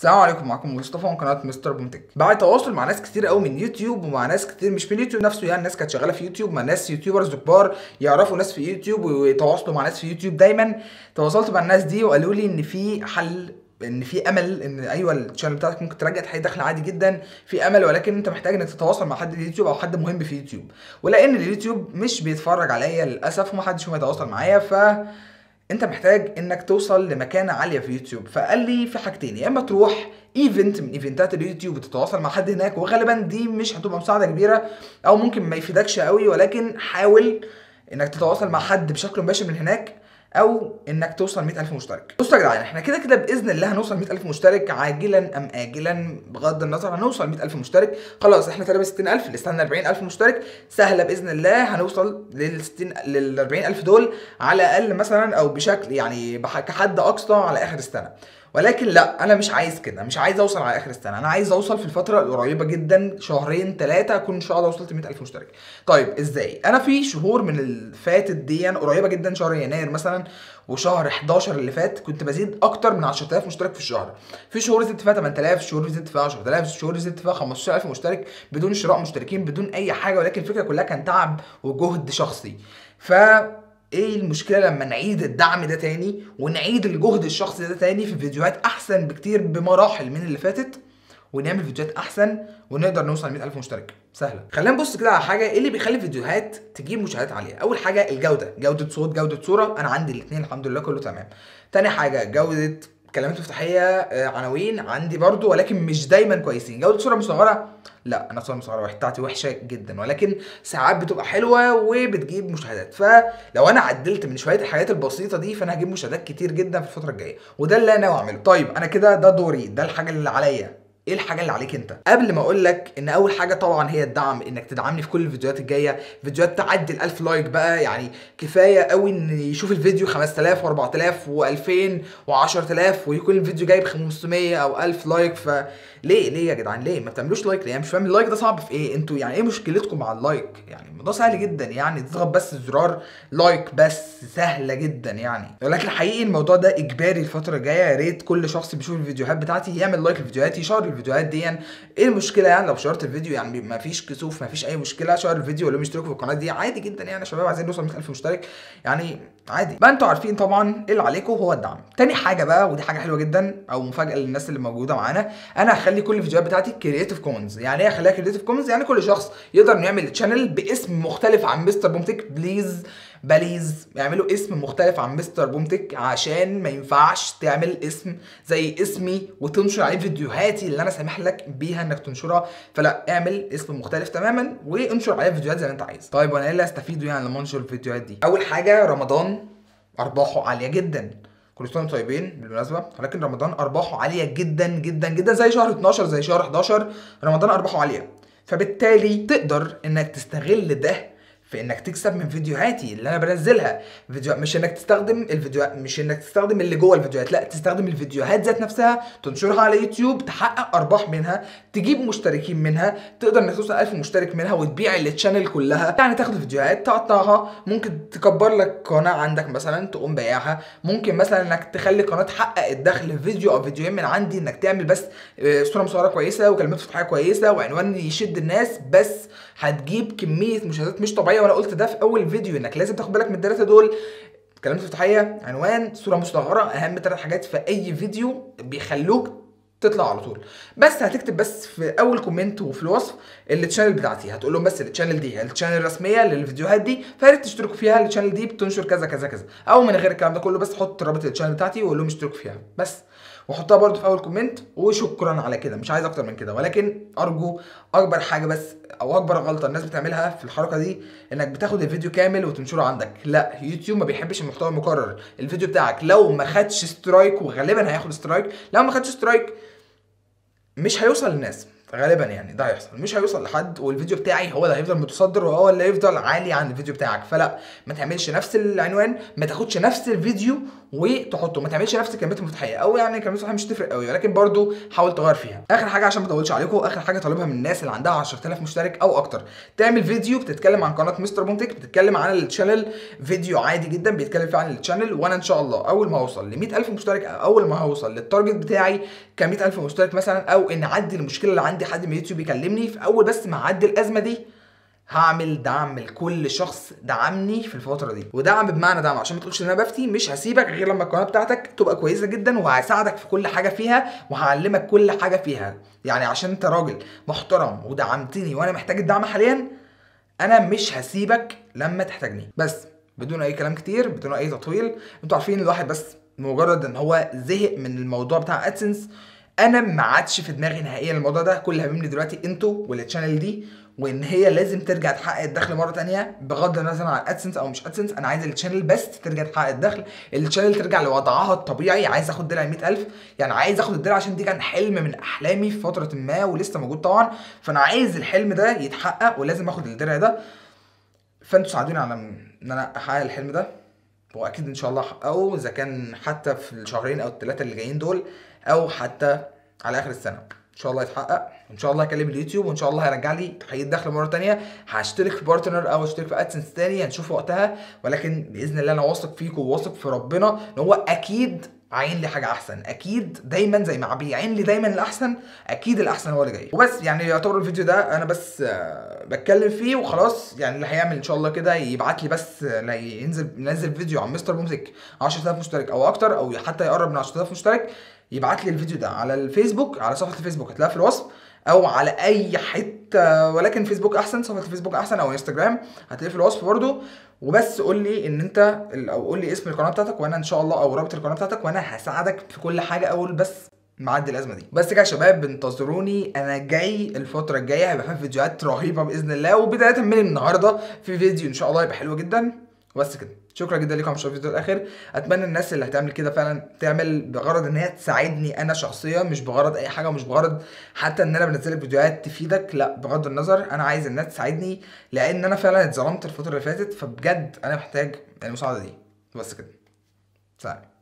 السلام عليكم معكم مصطفى من قناه مستر بومتك بعد تواصل مع ناس كتير قوي من يوتيوب ومع ناس كتير مش من يوتيوب نفسه يعني ناس كانت شغاله في يوتيوب مع ناس يوتيوبرز كبار يعرفوا ناس في يوتيوب ويتواصلوا مع ناس في يوتيوب دايما تواصلت مع الناس دي وقالوا لي ان في حل ان في امل ان ايوه الشانل بتاعتك ممكن ترجع تحقق دخل عادي جدا في امل ولكن انت محتاج انك تتواصل مع حد في اليوتيوب او حد مهم في يوتيوب ولان اليوتيوب مش بيتفرج عليا للاسف ومحدش فيهم يتواصل معايا ف انت محتاج انك توصل لمكانه عاليه في يوتيوب فقال لي في حاجتين يا اما تروح ايفنت من ايفنتات اليوتيوب وتتواصل مع حد هناك وغالبا دي مش هتبقى مساعده كبيره او ممكن ما يفيدكش قوي ولكن حاول انك تتواصل مع حد بشكل مباشر من هناك او انك توصل 100000 مشترك بصوا يا جدعان احنا كده كده باذن الله هنوصل 100000 مشترك عاجلا ام اجلا بغض النظر هنوصل 100000 مشترك خلاص احنا تقريبا 60000 اللي استنى 40000 مشترك سهله باذن الله هنوصل لل 60 لل 40000 دول على الاقل مثلا او بشكل يعني بح- كحد اقصى على اخر السنه ولكن لا انا مش عايز كده مش عايز اوصل على اخر السنه انا عايز اوصل في الفتره القريبه جدا شهرين ثلاثه اكون ان شاء الله وصلت 100000 مشترك طيب ازاي انا في شهور من اللي فاتت دي قريبه جدا شهر يناير مثلا وشهر 11 اللي فات كنت بزيد اكتر من 10000 مشترك في الشهر في شهور زدت فيها 8000 شهور زدت فيها 10000 شهور زدت فيها 15000 مشترك بدون شراء مشتركين بدون اي حاجه ولكن الفكره كلها كان تعب وجهد شخصي ف ايه المشكله لما نعيد الدعم ده تاني ونعيد الجهد الشخصي ده تاني في فيديوهات احسن بكتير بمراحل من اللي فاتت ونعمل فيديوهات احسن ونقدر نوصل ل 100000 مشترك سهله خلينا نبص كده على حاجه ايه اللي بيخلي فيديوهات تجيب مشاهدات عاليه اول حاجه الجوده جوده صوت جوده صوره انا عندي الاثنين الحمد لله كله تمام تاني حاجه جوده كلمات مفتاحيه آه، عناوين عندي برضو ولكن مش دايما كويسين جوده صوره مصغره لا انا الصوره المصغره بتاعتي وحشه جدا ولكن ساعات بتبقى حلوه وبتجيب مشاهدات فلو انا عدلت من شويه الحاجات البسيطه دي فانا هجيب مشاهدات كتير جدا في الفتره الجايه وده اللي انا ناوي اعمله طيب انا كده ده دوري ده الحاجه اللي عليا ايه الحاجه اللي عليك انت قبل ما اقول لك ان اول حاجه طبعا هي الدعم انك تدعمني في كل الفيديوهات الجايه فيديوهات تعدي ال 1000 لايك بقى يعني كفايه قوي ان يشوف الفيديو 5000 و4000 و2000 و10000 ويكون الفيديو جايب 500 او 1000 لايك فليه ليه يا جدعان ليه ما بتعملوش لايك ليه أنا مش فاهم اللايك ده صعب في ايه انتوا يعني ايه مشكلتكم مع اللايك يعني الموضوع سهل جدا يعني تضغط بس زرار لايك بس سهله جدا يعني ولكن حقيقي الموضوع ده اجباري الفتره الجايه يا ريت كل شخص بيشوف الفيديوهات بتاعتي يعمل لايك لفيديوهاتي يشير الفيديوهات دي يعني ايه المشكله يعني لو شيرت الفيديو يعني ما فيش كسوف ما فيش اي مشكله شير الفيديو ولو اشتركوا في القناه دي عادي جدا يعني يا شباب عايزين نوصل 100000 مشترك يعني عادي بقى انتوا عارفين طبعا ايه اللي عليكم هو الدعم تاني حاجه بقى ودي حاجه حلوه جدا او مفاجاه للناس اللي موجوده معانا انا هخلي كل الفيديوهات بتاعتي كرييتيف كومنز يعني ايه اخليها كرييتيف كومنز يعني كل شخص يقدر انه يعمل تشانل باسم مختلف عن مستر بومتك بليز بليز اعملوا اسم مختلف عن مستر بومتك عشان ما ينفعش تعمل اسم زي اسمي وتنشر عليه فيديوهاتي اللي انا سامح لك بيها انك تنشرها فلا اعمل اسم مختلف تماما وانشر عليه فيديوهات زي ما انت عايز طيب وانا ايه اللي هستفيده يعني لما انشر الفيديوهات دي اول حاجه رمضان ارباحه عاليه جدا كل سنه وانتم طيبين بالمناسبه ولكن رمضان ارباحه عاليه جدا جدا جدا زي شهر 12 زي شهر 11 رمضان ارباحه عاليه فبالتالي تقدر انك تستغل ده في انك تكسب من فيديوهاتي اللي انا بنزلها فيديو مش انك تستخدم الفيديو مش انك تستخدم اللي جوه الفيديوهات لا تستخدم الفيديوهات ذات نفسها تنشرها على يوتيوب تحقق ارباح منها تجيب مشتركين منها تقدر انك توصل 1000 مشترك منها وتبيع التشانل كلها يعني تاخد الفيديوهات تقطعها ممكن تكبر لك قناه عندك مثلا تقوم بايعها ممكن مثلا انك تخلي قناه تحقق الدخل في فيديو او فيديوهين من عندي انك تعمل بس آه، صوره مصوره كويسه وكلمات فتحيه كويسه وعنوان يشد الناس بس هتجيب كميه مشاهدات مش طبيعيه وانا قلت ده في اول فيديو انك لازم تاخد بالك من الثلاثه دول كلمات فتحيه عنوان صوره مصغره اهم ثلاث حاجات في اي فيديو بيخلوك تطلع على طول بس هتكتب بس في اول كومنت وفي الوصف التشانل بتاعتي هتقول لهم بس التشانل دي التشانل الرسميه للفيديوهات دي فياريت تشتركوا فيها التشانل دي بتنشر كذا كذا كذا او من غير الكلام ده كله بس حط رابط التشانل بتاعتي وقول لهم اشتركوا فيها بس وحطها برضو في اول كومنت وشكرا على كده مش عايز اكتر من كده ولكن ارجو اكبر حاجه بس او اكبر غلطه الناس بتعملها في الحركه دي انك بتاخد الفيديو كامل وتنشره عندك لا يوتيوب ما بيحبش المحتوى المكرر الفيديو بتاعك لو ما خدش سترايك وغالبا هياخد سترايك لو ما خدش سترايك مش هيوصل للناس غالبا يعني ده هيحصل مش هيوصل لحد والفيديو بتاعي هو اللي هيفضل متصدر وهو اللي هيفضل عالي عن الفيديو بتاعك فلا ما تعملش نفس العنوان ما تاخدش نفس الفيديو وتحطه ما تعملش نفس الكلمات المفتاحيه او يعني كلمات مفتاحيه مش تفرق قوي ولكن برضو حاول تغير فيها اخر حاجه عشان ما اطولش عليكم اخر حاجه طالبها من الناس اللي عندها 10000 مشترك او اكتر تعمل فيديو بتتكلم عن قناه مستر بونتك بتتكلم عن الشانل فيديو عادي جدا بيتكلم فيه عن الشانل وانا ان شاء الله اول ما اوصل ل 100000 مشترك أو اول ما هوصل للتارجت بتاعي ك 100000 مشترك مثلا او ان اعدي المشكله اللي عندي حد من يوتيوب يكلمني في اول بس ما اعدي الازمه دي هعمل دعم لكل شخص دعمني في الفتره دي ودعم بمعنى دعم عشان ما تقولش ان انا بفتي مش هسيبك غير لما القناه بتاعتك تبقى كويسه جدا وهساعدك في كل حاجه فيها وهعلمك كل حاجه فيها يعني عشان انت راجل محترم ودعمتني وانا محتاج الدعم حاليا انا مش هسيبك لما تحتاجني بس بدون اي كلام كتير بدون اي تطويل انتوا عارفين الواحد بس مجرد ان هو زهق من الموضوع بتاع ادسنس انا ما عادش في دماغي نهائيا الموضوع ده كل اللي هاممني دلوقتي انتوا والتشانل دي وان هي لازم ترجع تحقق الدخل مره تانية بغض النظر عن ادسنس او مش ادسنس انا عايز الشانل بس ترجع تحقق الدخل الشانل ترجع لوضعها الطبيعي عايز اخد درع 100000 يعني عايز اخد الدرع عشان دي كان حلم من احلامي في فتره ما ولسه موجود طبعا فانا عايز الحلم ده يتحقق ولازم اخد الدرع ده فانتوا ساعدوني على ان انا احقق الحلم ده واكيد ان شاء الله احققه اذا كان حتى في الشهرين او الثلاثه اللي جايين دول او حتى على اخر السنه ان شاء الله يتحقق ان شاء الله هكلم اليوتيوب وان شاء الله هيرجع لي تحقيق دخل مره تانية هشترك في بارتنر او اشترك في ادسنس تاني هنشوف وقتها ولكن باذن الله انا واثق فيكم وواثق في ربنا ان هو اكيد عين لي حاجه احسن اكيد دايما زي ما بيعين لي دايما الاحسن اكيد الاحسن هو اللي جاي وبس يعني يعتبر الفيديو ده انا بس آه، بتكلم فيه وخلاص يعني اللي هيعمل ان شاء الله كده يبعت لي بس آه، اللي ينزل ينزل فيديو عن مستر بومسك 10000 مشترك او اكتر او حتى يقرب من 10000 مشترك يبعت لي الفيديو ده على الفيسبوك على صفحه الفيسبوك هتلاقيها في الوصف او على اي حته ولكن فيسبوك احسن صفحه الفيسبوك احسن او انستجرام هتلاقيه في الوصف برده وبس قول لي ان انت او قول لي اسم القناه بتاعتك وانا ان شاء الله او رابط القناه بتاعتك وانا هساعدك في كل حاجه اول بس معدي الازمه دي بس كده يا شباب انتظروني انا جاي الفتره الجايه هيبقى فيها فيديوهات رهيبه باذن الله وبدايه من النهارده في فيديو ان شاء الله يبقى حلو جدا وبس كده شكرا جدا لكم على الفيديو الاخر اتمنى الناس اللي هتعمل كده فعلا تعمل بغرض ان هي تساعدني انا شخصيا مش بغرض اي حاجه ومش بغرض حتى ان انا بنزل لك فيديوهات تفيدك لا بغض النظر انا عايز الناس تساعدني لان انا فعلا اتظلمت الفتره اللي فاتت فبجد انا محتاج المساعده دي بس كده سلام